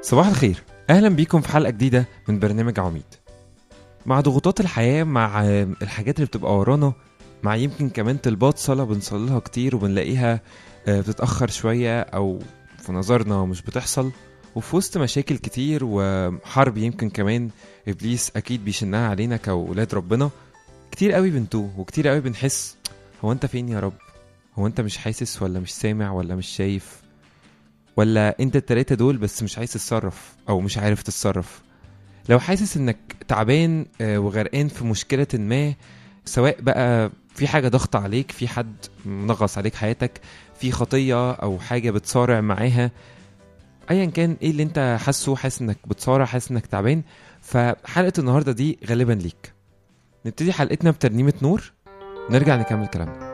صباح الخير اهلا بيكم في حلقه جديده من برنامج عميد مع ضغوطات الحياه مع الحاجات اللي بتبقى ورانا مع يمكن كمان طلبات صلاه بنصليها كتير وبنلاقيها آه، بتتاخر شويه او في نظرنا مش بتحصل وفي وسط مشاكل كتير وحرب يمكن كمان ابليس اكيد بيشنها علينا كاولاد ربنا كتير قوي بنتوه وكتير قوي بنحس هو انت فين يا رب هو انت مش حاسس ولا مش سامع ولا مش شايف ولا انت التلاتة دول بس مش عايز تتصرف او مش عارف تتصرف لو حاسس انك تعبان آه، وغرقان في مشكلة ما سواء بقى في حاجة ضغط عليك في حد منغص عليك حياتك في خطية او حاجة بتصارع معاها ايا كان ايه اللي انت حاسه حاسس انك بتصارع حاسس انك تعبان فحلقة النهاردة دي غالبا ليك نبتدي حلقتنا بترنيمة نور نرجع نكمل كلامنا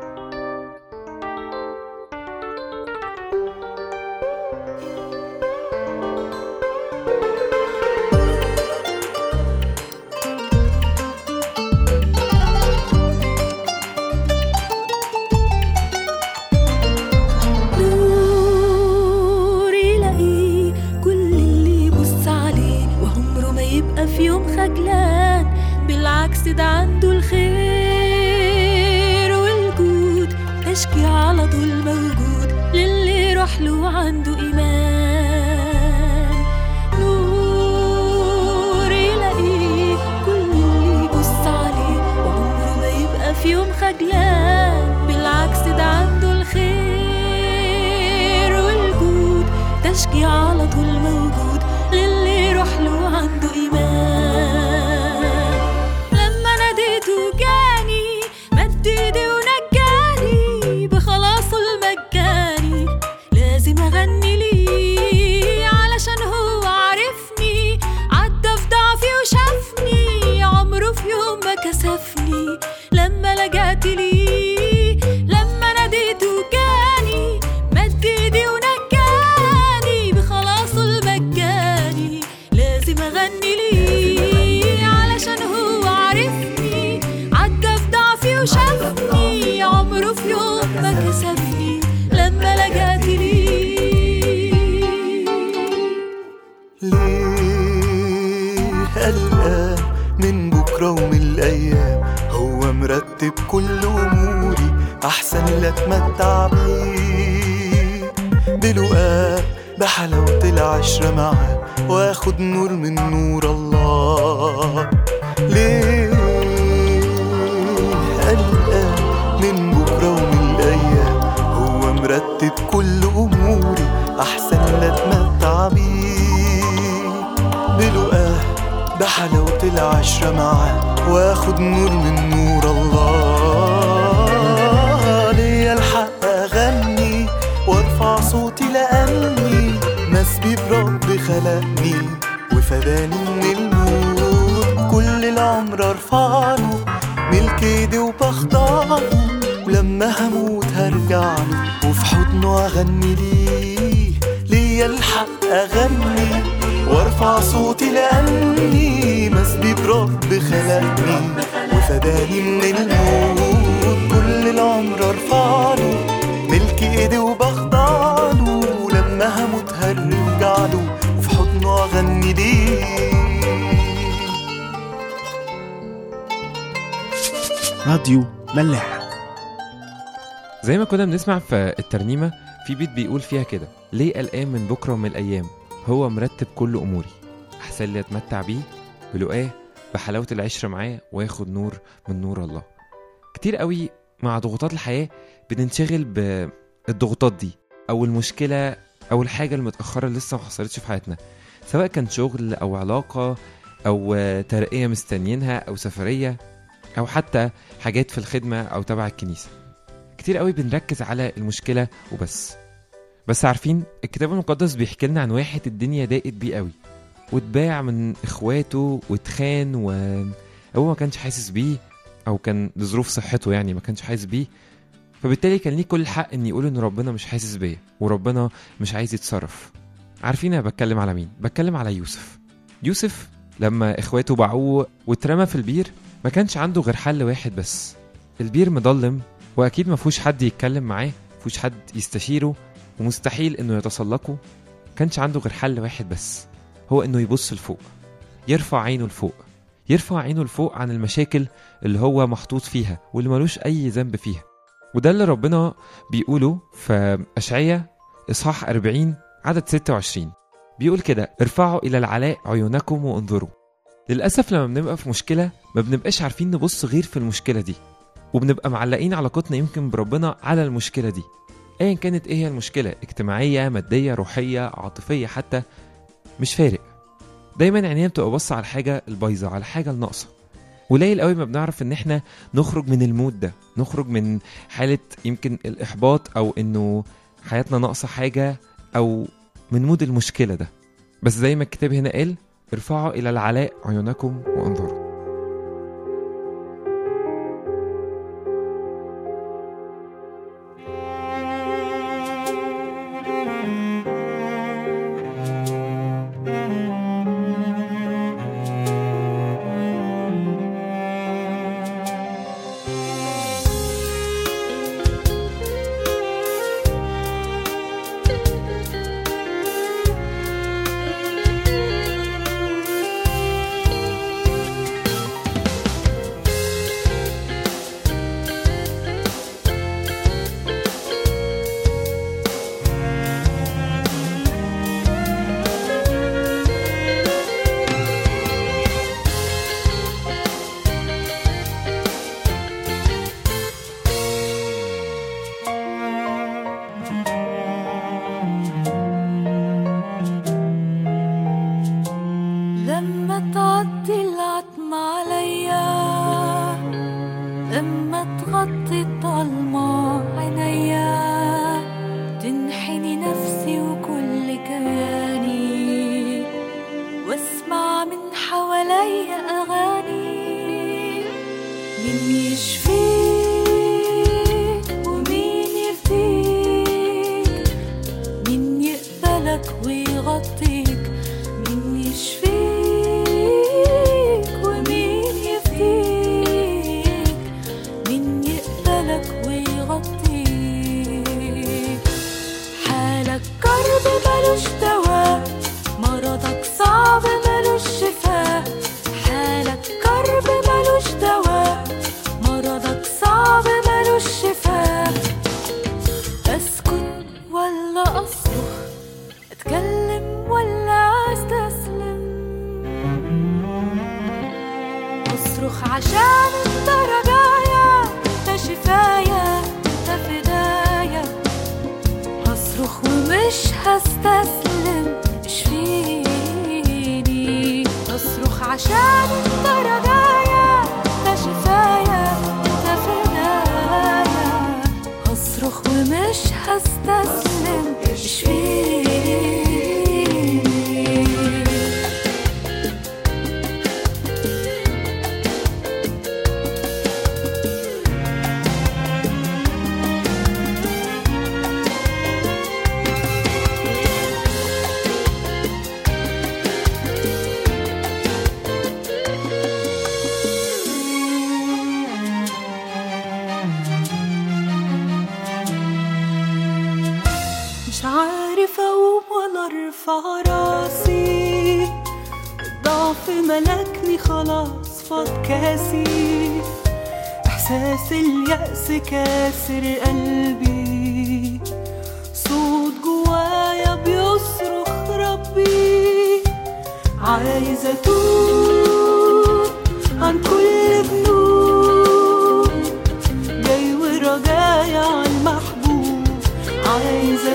نور يلاقيه كل اللي يبص عليه وعمره ما يبقى في يوم خجلان بالعكس ده عنده الخير والجود تشجيع على طول موجود للي يروح له عنده إيمان نور يلاقيه كل اللي يبص عليه وعمره ما يبقى في يوم خجلان بالعكس ده عنده الخير والجود تشجيع على طول موجود للي يروح له عنده إيمان لما ناديته جاني مد ايدي ونجاني بخلاصه المجاني لازم اغني ليه علشان هو عارفني عدى في ضعفي وشافني عمره في يوم ما كسفني لما لجأت ليه لما ناديته جاني مد ايدي ونجاني بخلاصه المجاني لازم اغني ليه علشان هو عارفني عدى في ضعفي وشافني عمره في يوم ما كسفني لما لجأت ليه ليه قلقان من بكرة ومن الأيام هو مرتب كل أموري أحسن لا أتمتع بيه بلقاه بحلاوة العشرة معاه وآخد نور من نور الله ليه قلقان من بكرة ومن الأيام هو مرتب كل أموري أحسن لا أتمتع بيه بلقاه بحلاوة العشرة معاه واخد نور من نور الله ليا الحق أغني وارفع صوتي لأني مسبي برب خلقني وفداني من الموت كل العمر ارفعله ملك ايدي وبخضعه ولما هموت هرجع له وفي حضنه اغني ليه ليا الحق اغني وارفع صوتي لاني مسبي برب خلقني وفداني من الموت كل العمر ارفع له ملك ايدي وبخضع له ولما هموت هرجع له وفي حضنه اغني ليه راديو ملاح زي ما كنا بنسمع في الترنيمة في بيت بيقول فيها كده ليه قلقان من بكرة ومن الأيام هو مرتب كل أموري أحسن لي أتمتع بيه بلقاه بحلاوة العشرة معاه وياخد نور من نور الله كتير قوي مع ضغوطات الحياة بننشغل بالضغوطات دي أو المشكلة أو الحاجة المتأخرة اللي لسه ما حصلتش في حياتنا سواء كان شغل أو علاقة أو ترقية مستنيينها أو سفرية أو حتى حاجات في الخدمة أو تبع الكنيسة كتير قوي بنركز على المشكلة وبس بس عارفين الكتاب المقدس بيحكي لنا عن واحد الدنيا ضاقت بيه قوي واتباع من اخواته واتخان وهو ما كانش حاسس بيه او كان لظروف صحته يعني ما كانش حاسس بيه فبالتالي كان ليه كل الحق ان يقول ان ربنا مش حاسس بيا وربنا مش عايز يتصرف عارفين انا بتكلم على مين بتكلم على يوسف يوسف لما اخواته باعوه واترمى في البير ما كانش عنده غير حل واحد بس البير مضلم واكيد ما فيهوش حد يتكلم معاه فيهوش حد يستشيره ومستحيل انه يتسلقه كانش عنده غير حل واحد بس هو انه يبص لفوق يرفع عينه لفوق يرفع عينه لفوق عن المشاكل اللي هو محطوط فيها واللي ملوش اي ذنب فيها وده اللي ربنا بيقوله في اشعياء اصحاح 40 عدد 26 بيقول كده ارفعوا الى العلاء عيونكم وانظروا للاسف لما بنبقى في مشكله ما بنبقاش عارفين نبص غير في المشكله دي وبنبقى معلقين علاقتنا يمكن بربنا على المشكله دي ايا كانت ايه هي المشكله اجتماعيه ماديه روحيه عاطفيه حتى مش فارق دايما عينينا بتبقى باصه على الحاجه البايظه على الحاجه الناقصه قليل قوي ما بنعرف ان احنا نخرج من المود ده نخرج من حاله يمكن الاحباط او انه حياتنا ناقصه حاجه او من مود المشكله ده بس زي ما الكتاب هنا قال ارفعوا الى العلاء عيونكم وانظروا لما تعدي العتمة عليا لما تغطي الضلمة عينيا تنحني نفسي وكل كياني واسمع من حواليا أغاني مين يشفيك ومين يفديك مين يقبلك ويغطيك مين يشفيك ومين يفديك مين يقبلك ويغطيك حالك كرب ملوش دواء مرضك صعب ملوش شفاء حالك كرب ملوش دواء مرضك صعب ملوش شفاء اسكت ولا اصرخ اتكلم ولا استسلم اصرخ عشان انت رجايا انت شفايا انت فدايا هصرخ ومش هستسلم اشفيني اصرخ عشان انت رجايا انت شفايا انت فدايا هصرخ ومش هستسلم اشفيني مش عارف اقوم ولا ارفع راسي الضعف ملكني خلاص فاض كاسي احساس اليأس كاسر قلبي صوت جوايا بيصرخ ربي عايزة اتوب عن كل ذنوب جاي ورجايا على المحبوب عايزة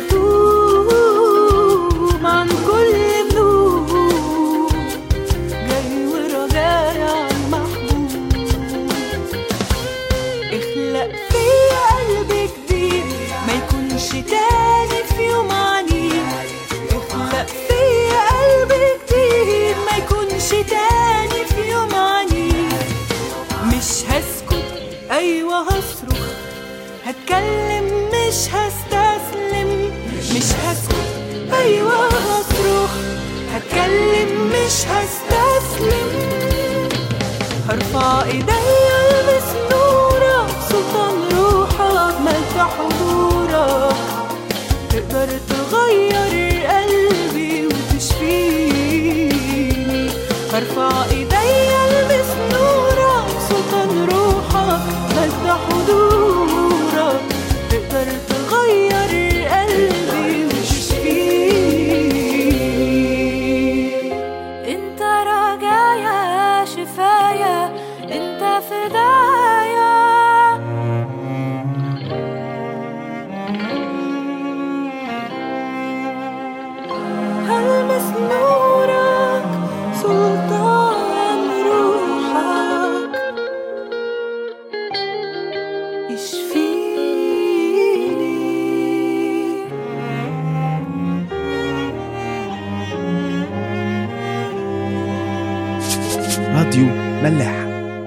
اتوب عن كل ذنوب جاي ورجايا على المحبوب اخلق فيا قلب جديد ما يكونش تاني في يوم عنيد اخلق فيا قلب جديد ما يكونش تاني في يوم عنيد مش هسكت ايوه هصرخ هتكلم مش هستسلم مش هسكت ايوه هصرخ هتكلم مش هستسلم هرفع ايديا البس نورك سلطان روحك ملك حضورك تقدر تغير قلبي وتشفيه هرفع ايديا المس نورك سلطان روحك مجد حضورك تقدر تغير قلبي وتشفيه انت رجايا شفايا انت فدايا هلمس نورك سلطان روحك يشفيني راديو ملاح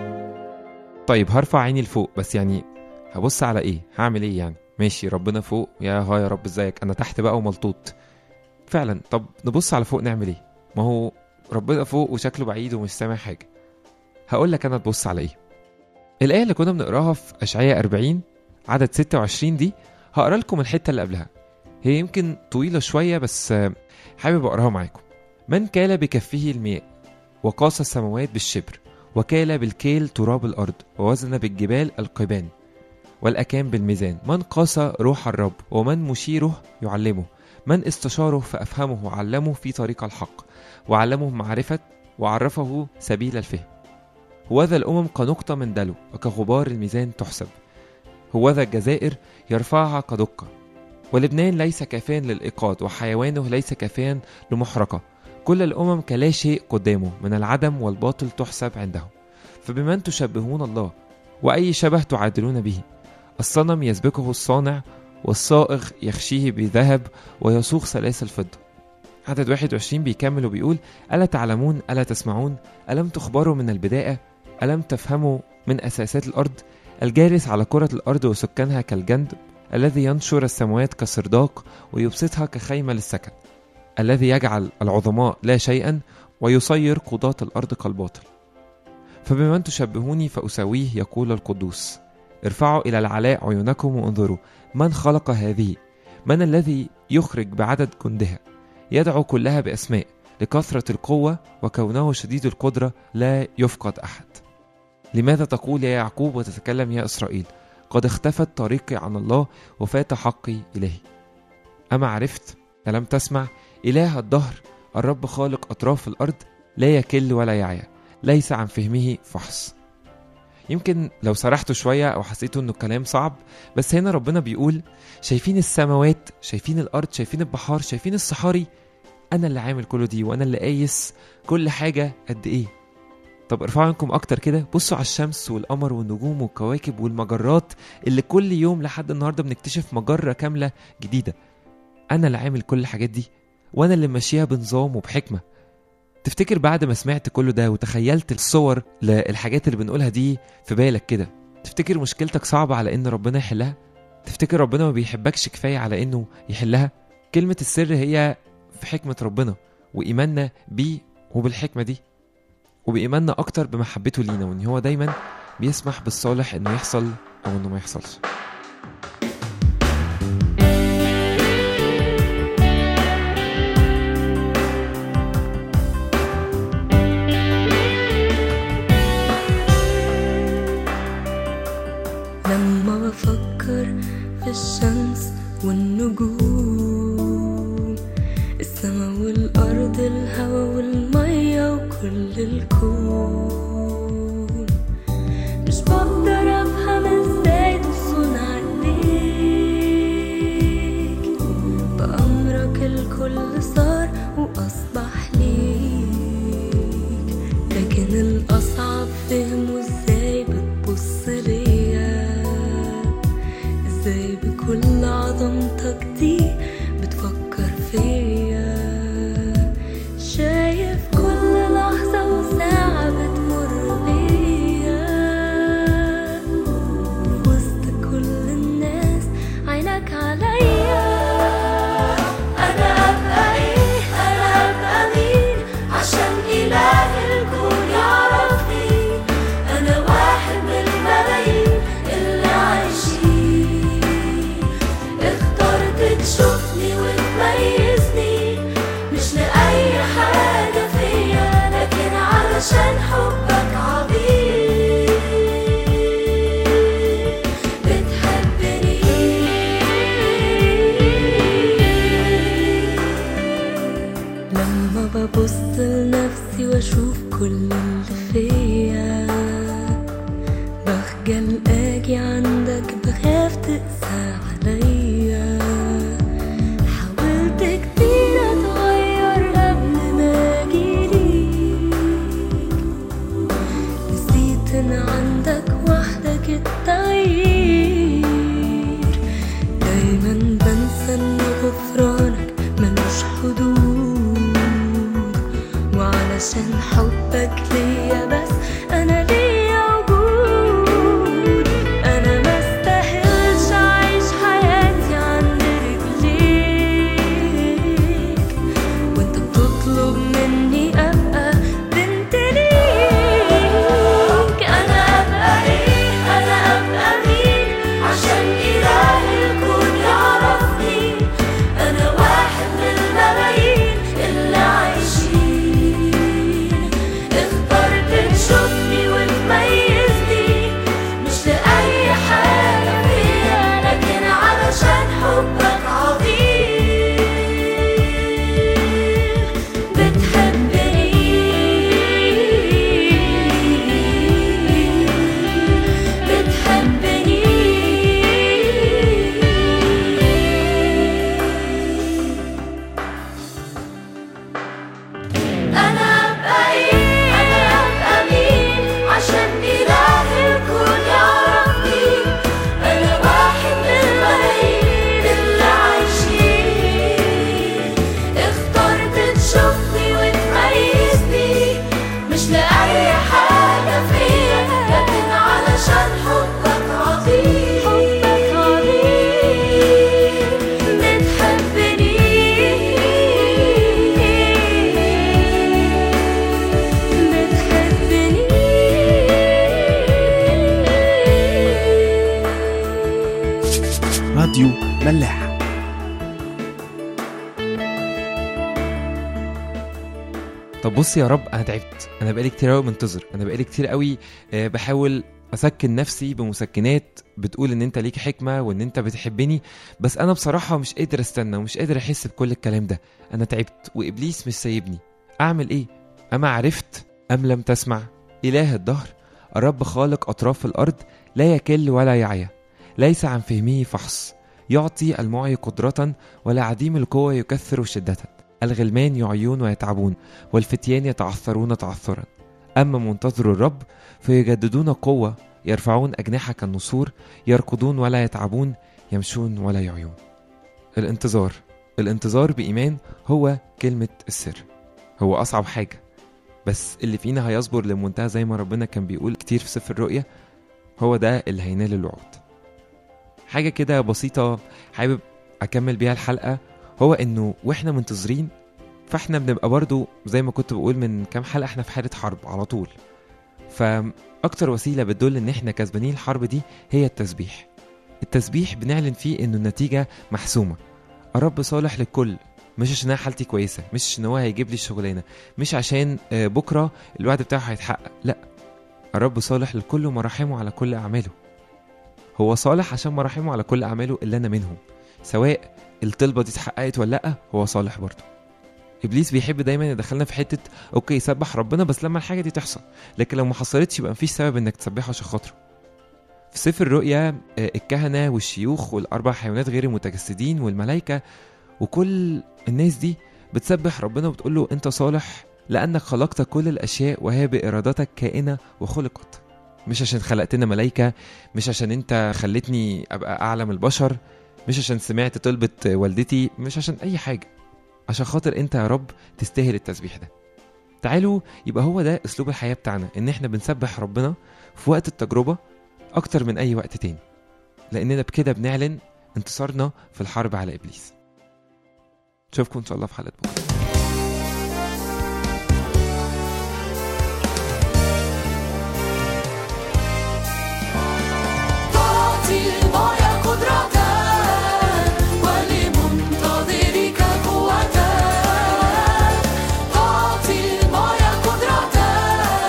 طيب هرفع عيني لفوق بس يعني هبص على ايه هعمل ايه يعني ماشي ربنا فوق يا ها يا رب ازيك انا تحت بقى وملطوط فعلا طب نبص على فوق نعمل ايه ما هو ربنا فوق وشكله بعيد ومش سامع حاجه هقول لك انا تبص على ايه الايه اللي كنا بنقراها في اشعياء 40 عدد 26 دي هقرا لكم الحته اللي قبلها هي يمكن طويله شويه بس آه، حابب اقراها معاكم من كال بكفه المياه وقاس السماوات بالشبر وكال بالكيل تراب الأرض ووزن بالجبال القبان والأكام بالميزان من قاس روح الرب ومن مشيره يعلمه من استشاره فأفهمه وعلمه في طريق الحق وعلمه معرفة وعرفه سبيل الفهم هوذا الأمم كنقطة من دلو وكغبار الميزان تحسب هوذا الجزائر يرفعها كدقة ولبنان ليس كافيا للإيقاظ وحيوانه ليس كافيا لمحرقة كل الأمم كلا شيء قدامه من العدم والباطل تحسب عنده فبمن تشبهون الله وأي شبه تعادلون به الصنم يسبقه الصانع والصائغ يخشيه بذهب ويصوغ سلاسل فضة عدد 21 بيكمل وبيقول ألا تعلمون ألا تسمعون ألم تخبروا من البداية ألم تفهموا من أساسات الأرض الجالس على كرة الأرض وسكانها كالجند الذي ينشر السماوات كسرداق ويبسطها كخيمة للسكن الذي يجعل العظماء لا شيئا ويصير قضاة الأرض كالباطل فبمن تشبهوني فأساويه يقول القدوس ارفعوا إلى العلاء عيونكم وانظروا من خلق هذه من الذي يخرج بعدد جندها يدعو كلها بأسماء لكثرة القوة وكونه شديد القدرة لا يفقد أحد لماذا تقول يا يعقوب وتتكلم يا إسرائيل قد اختفت طريقي عن الله وفات حقي إلهي أما عرفت ألم تسمع إله الدهر الرب خالق أطراف الأرض لا يكل ولا يعيا ليس عن فهمه فحص يمكن لو سرحتوا شوية أو حسيتوا إنه الكلام صعب بس هنا ربنا بيقول شايفين السماوات شايفين الأرض شايفين البحار شايفين الصحاري أنا اللي عامل كل دي وأنا اللي قايس كل حاجة قد إيه طب ارفعوا عنكم أكتر كده بصوا على الشمس والقمر والنجوم والكواكب والمجرات اللي كل يوم لحد النهاردة بنكتشف مجرة كاملة جديدة أنا اللي عامل كل الحاجات دي وأنا اللي ماشيها بنظام وبحكمة تفتكر بعد ما سمعت كل ده وتخيلت الصور للحاجات اللي بنقولها دي في بالك كده تفتكر مشكلتك صعبة على إن ربنا يحلها؟ تفتكر ربنا ما بيحبكش كفاية على إنه يحلها؟ كلمة السر هي في حكمة ربنا وإيماننا بيه وبالحكمة دي وبإيماننا أكتر بمحبته لينا وإن هو دايما بيسمح بالصالح إنه يحصل أو إنه ما يحصلش لما بفكر في الشمس والنجوم السما والأرض الهوا والمية وكل الكون مش بقدر أفهم ازاي تصنع ايديك بأمرك الكل صار وأصبح ليك لكن الأصعب فهمه ازاي بتبص ليا ازاي بكل عظمتك دي بتفكر فيا شايف كل لحظة وساعة بتمر بيا وسط كل الناس عينك عليا أنا أبقى إيه أنا أبقى مين عشان إله الكون يعرفني أنا علشان حبك عظيم بتحبني لما ببص لنفسي واشوف كل اللي فيا بخجل اجي عندك بخاف تقسى عليا حاولت كتير اتغير قبل ما اجيليك نسيت ان عندك وحدك التغيير دايما بنسى ان غفرانك ملوش حدود وعلشان حبك ليا بس انا ليا وجود انا ما استاهلش اعيش حياتي عند رجليك وانت بتطلب مني ابقى بنت ليك انا ابقى ايه انا ابقى مين عشان اله الكون يعرفني انا واحد من الملايين اللي عايشين اخترت تشوفني وتميزني مش لأي حاجة فيا لكن علشان حبك عظيم بتحبني بتحبني أنا أبقى إيه أنا أبقى مين عشان إله الكون يعرفني أنا واحد من الملايين اللي عايشين اخترت تشوفني وتميزني مش لأي حاجة فيا لكن علشان حبك عظيم حبك عظيم بتحبني بتحبني راديو ملاح طب بص يا رب انا تعبت انا بقالي كتير قوي منتظر انا بقالي كتير قوي آه، بحاول اسكن نفسي بمسكنات بتقول ان انت ليك حكمه وان انت بتحبني بس انا بصراحه مش قادر استنى ومش قادر احس بكل الكلام ده انا تعبت وابليس مش سايبني اعمل ايه اما عرفت ام لم تسمع اله الدهر الرب خالق اطراف الارض لا يكل ولا يعيا ليس عن فهمه فحص يعطي المعي قدرة ولا عديم القوة يكثر شدة الغلمان يعيون ويتعبون والفتيان يتعثرون تعثرا أما منتظر الرب فيجددون قوة يرفعون أجنحة كالنسور يركضون ولا يتعبون يمشون ولا يعيون الانتظار الانتظار بإيمان هو كلمة السر هو أصعب حاجة بس اللي فينا هيصبر للمنتهى زي ما ربنا كان بيقول كتير في سفر الرؤيا هو ده اللي هينال الوعود حاجة كده بسيطة حابب أكمل بيها الحلقة هو إنه وإحنا منتظرين فإحنا بنبقى برضو زي ما كنت بقول من كام حلقة إحنا في حالة حرب على طول فأكتر وسيلة بتدل إن إحنا كسبانين الحرب دي هي التسبيح التسبيح بنعلن فيه إنه النتيجة محسومة الرب صالح للكل مش عشان انا حالتي كويسه مش عشان هو هيجيب لي الشغلانه مش عشان آه، بكره الوعد بتاعه هيتحقق لا الرب صالح للكل ومراحمه على كل اعماله هو صالح عشان مراحمه على كل اعماله اللي انا منهم سواء الطلبه دي اتحققت ولا لا هو صالح برضه ابليس بيحب دايما يدخلنا في حته اوكي سبح ربنا بس لما الحاجه دي تحصل لكن لو ما حصلتش يبقى مفيش سبب انك تسبحه عشان خاطره في سفر الرؤيا آه، الكهنه والشيوخ والاربع حيوانات غير المتجسدين والملائكه وكل الناس دي بتسبح ربنا وبتقول له انت صالح لانك خلقت كل الاشياء وهي بارادتك كائنه وخلقت مش عشان خلقتنا ملائكه مش عشان انت خلتني ابقى اعلى من البشر مش عشان سمعت طلبة والدتي مش عشان اي حاجه عشان خاطر انت يا رب تستاهل التسبيح ده تعالوا يبقى هو ده اسلوب الحياه بتاعنا ان احنا بنسبح ربنا في وقت التجربه اكتر من اي وقت تاني لاننا بكده بنعلن انتصارنا في الحرب على ابليس نشوفكم ان شاء الله في حلقه بكره تعطي الماء قدرة ولمنتظرك قوة تعطي الماء قدرة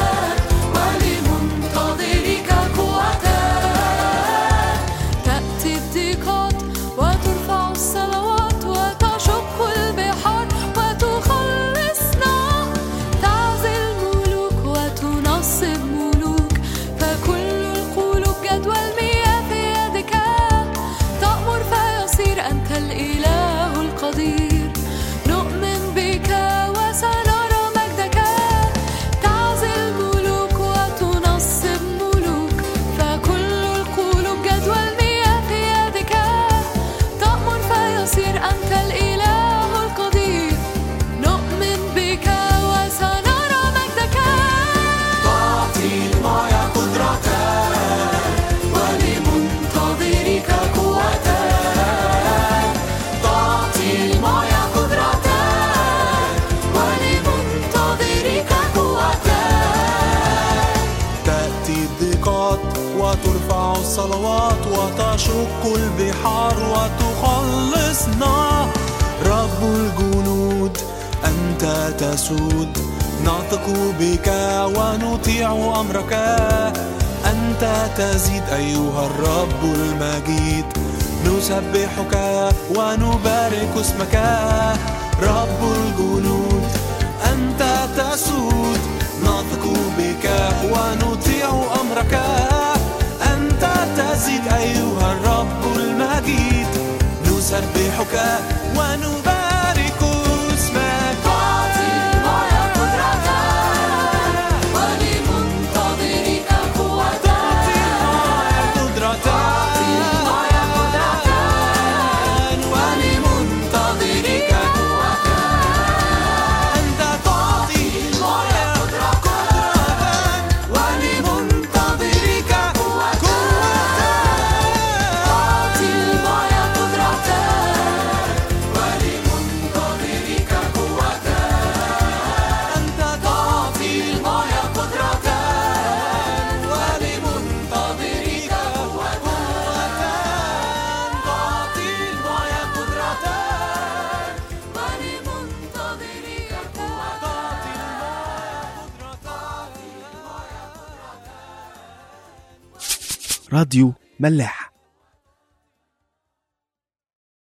تشق البحار وتخلصنا رب الجنود أنت تسود نثق بك ونطيع أمرك أنت تزيد أيها الرب المجيد نسبحك ونبارك اسمك رب الجنود أنت تسود نثق بك ونطيع أمرك أنت تزيد أيها الرب المجيد نسبحك ونبارك اسمك تعطي المعيا قدرة ولمنتظرك قوة قدرة المعيا قدرة ولمنتظرك قوة أنت تعطي المعيا قدرة ولمنتظرك قوة تعطي المعيا قدرة ولمنتظرك قوة أنت تعطي المعيا قدرة ولمنتظرك قوة تعطي المعيا قدرة ولمنتظرك قوة راديو ملاح